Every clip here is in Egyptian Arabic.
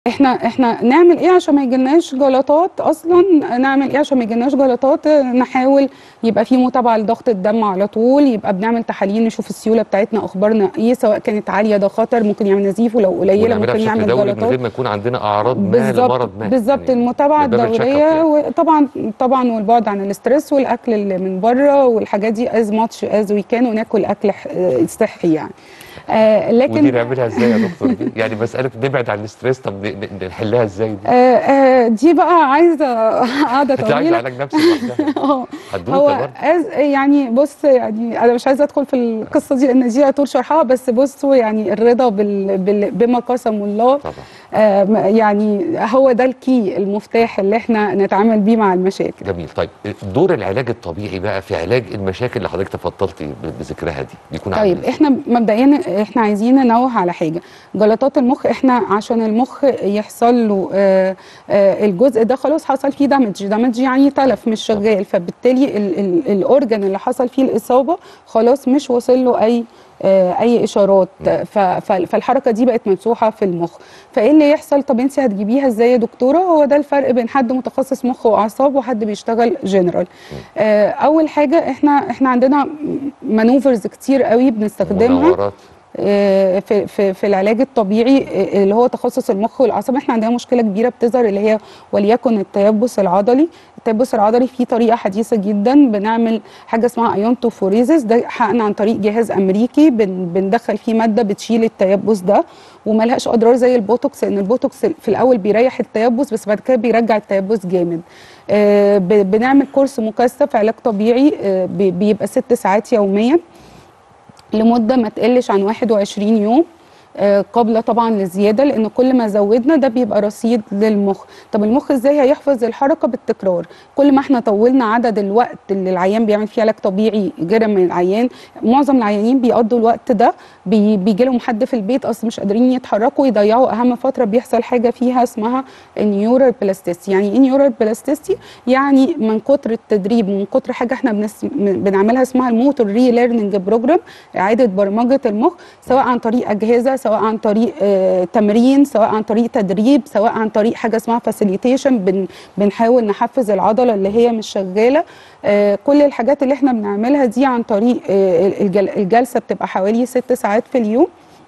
احنا احنا نعمل ايه عشان ما يجيلناش جلطات اصلا نعمل ايه عشان ما يجيلناش جلطات نحاول يبقى في متابعه لضغط الدم على طول يبقى بنعمل تحاليل نشوف السيوله بتاعتنا اخبارنا ايه سواء كانت عاليه ده خطر ممكن يعمل نزيف ولو قليله ونعملها ممكن بشكل يعمل دوري من جلطات غير ما يكون عندنا اعراض ما بالظبط لمرض ما بالظبط يعني المتابعه من باب الcheck up الدوريه يعني. وطبعا طبعا والبعد عن الاسترس والاكل اللي من بره والحاجات دي از ماتش از وي كان وناكل اكل ح- صحي يعني آه ودي لكن نعملها ازاي يا دكتور دي؟ يعني مساله نبعد عن الاستريس طب ن- ن- نحلها ازاي دي؟ آه آه دي بقى عايزه قعده انت عايز طويله علاج نفسي لوحدها اه حدوته هو برضه أز يعني بص يعني انا مش عايزه ادخل في القصه دي لان دي طول شرحها بس بصوا يعني الرضا بال بال بما قسم الله طبعا آه يعني هو ده الكي المفتاح اللي احنا نتعامل بيه مع المشاكل جميل طيب دور العلاج الطبيعي بقى في علاج المشاكل اللي حضرتك تفضلتي ب- بذكرها دي بيكون عامل طيب ازاي؟ احنا مبدئيا احنا عايزين ننوه على حاجه جلطات المخ احنا عشان المخ يحصل له آه آه الجزء ده خلاص حصل فيه دامج دامج يعني تلف مش شغال فبالتالي ال- ال- الاورجن اللي حصل فيه الاصابه خلاص مش واصل له اي آه، اي اشارات ف- ف- فالحركه دي بقت ممسوحه في المخ فايه اللي يحصل طب انت هتجيبيها ازاي يا دكتوره هو ده الفرق بين حد متخصص مخ واعصاب وحد بيشتغل جنرال آه، اول حاجه احنا احنا عندنا مانوفرز كتير قوي بنستخدمها منورات آه، في في في العلاج الطبيعي آه، اللي هو تخصص المخ والاعصاب احنا عندنا مشكله كبيره بتظهر اللي هي وليكن التيبس العضلي التيبس العضلي فيه طريقه حديثه جدا بنعمل حاجه اسمها ايونتوفوريزس ده حقنا عن طريق جهاز امريكي بن بندخل فيه ماده بتشيل التيبس ده وملهاش اضرار زي البوتوكس لان البوتوكس في الاول بيريح التيبس بس بعد كده بيرجع التيبس جامد آه، ب- بنعمل كورس مكثف علاج طبيعي آه، بي- بيبقى ست ساعات يوميا لمده ما تقلش عن 21 يوم آه، قابله طبعا للزياده لان كل ما زودنا ده بيبقى رصيد للمخ طب المخ ازاي هيحفظ الحركه بالتكرار كل ما احنا طولنا عدد الوقت اللي العيان بيعمل فيه علاج طبيعي غير من العيان معظم العيانين بيقضوا الوقت ده بي بيجي لهم حد في البيت اصلا مش قادرين يتحركوا يضيعوا اهم فتره بيحصل حاجه فيها اسمها النيورال بلاستيستي يعني ايه نيورال بلاستيستي يعني من كتر التدريب ومن كتر حاجه احنا بنس... بنعملها اسمها الموتور ري ليرنينج بروجرام اعاده برمجه المخ سواء عن طريق اجهزه سواء عن طريق آه تمرين سواء عن طريق تدريب سواء عن طريق حاجه اسمها فاسيليتيشن بن... بنحاول نحفز العضله اللي هي مش شغاله آه كل الحاجات اللي احنا بنعملها دي عن طريق آه الجل... الجلسه بتبقى حوالي ست ساعات في اليوم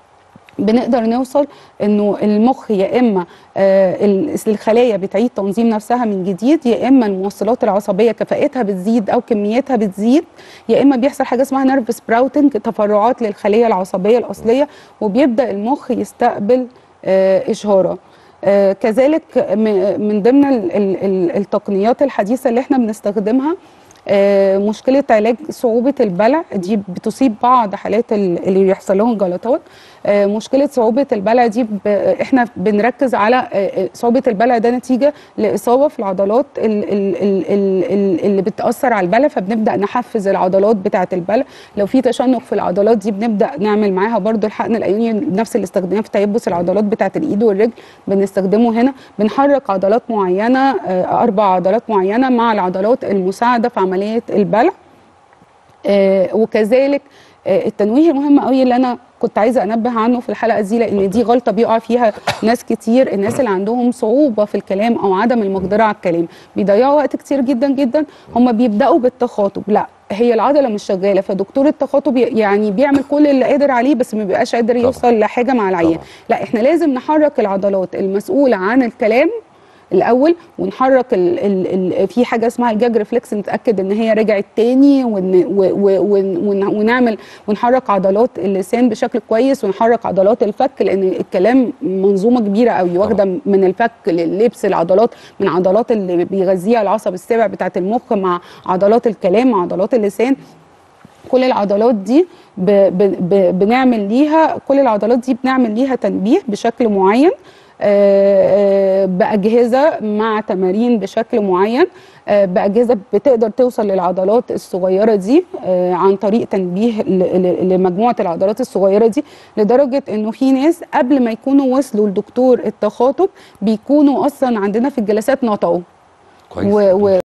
بنقدر نوصل انه المخ يا اما آه، ال- الخلايا بتعيد تنظيم نفسها من جديد يا اما الموصلات العصبيه كفاءتها بتزيد او كميتها بتزيد يا اما بيحصل حاجه اسمها نيرف سبراوتنج تفرعات للخليه العصبيه الاصليه وبيبدا المخ يستقبل آه، اشاره آه، كذلك م- من ضمن ال- ال- ال- التقنيات الحديثه اللي احنا بنستخدمها آه، مشكله علاج صعوبه البلع دي بتصيب بعض حالات ال- اللي بيحصل لهم جلطات آه، مشكله صعوبه البلع دي ب... احنا بنركز على آه، آه، صعوبه البلع ده نتيجه لاصابه في العضلات ال... ال... ال... ال... اللي بتاثر على البلع فبنبدا نحفز العضلات بتاعه البلع لو في تشنج في العضلات دي بنبدا نعمل معاها برضو الحقن الايوني نفس اللي استخدمناه في تيبس العضلات بتاعه الايد والرجل بنستخدمه هنا بنحرك عضلات معينه آه، اربع عضلات معينه مع العضلات المساعده في عمليه البلع آه، وكذلك آه، التنويه المهم قوي اللي انا كنت عايزه انبه عنه في الحلقه دي لان دي غلطه بيقع فيها ناس كتير الناس اللي عندهم صعوبه في الكلام او عدم المقدره على الكلام بيضيعوا وقت كتير جدا جدا هم بيبداوا بالتخاطب لا هي العضله مش شغاله فدكتور التخاطب يعني بيعمل كل اللي قادر عليه بس ما بيبقاش قادر طبعا. يوصل لحاجه مع العيان طبعا. لا احنا لازم نحرك العضلات المسؤوله عن الكلام الاول ونحرك ال ال ال في حاجه اسمها الجاج ريفلكس نتاكد ان هي رجعت تاني ون و و ون ون ونعمل ونحرك عضلات اللسان بشكل كويس ونحرك عضلات الفك لان الكلام منظومه كبيره قوي واخده من الفك لللبس العضلات من عضلات اللي بيغذيها العصب السابع بتاعه المخ مع عضلات الكلام مع عضلات اللسان كل العضلات دي ب ب ب بنعمل ليها كل العضلات دي بنعمل ليها تنبيه بشكل معين آه، آه، بأجهزة مع تمارين بشكل معين آه، بأجهزة بتقدر توصل للعضلات الصغيرة دي آه، عن طريق تنبيه ل- ل- لمجموعة العضلات الصغيرة دي لدرجة انه في ناس قبل ما يكونوا وصلوا لدكتور التخاطب بيكونوا اصلا عندنا في الجلسات نطقوا كويس و- و-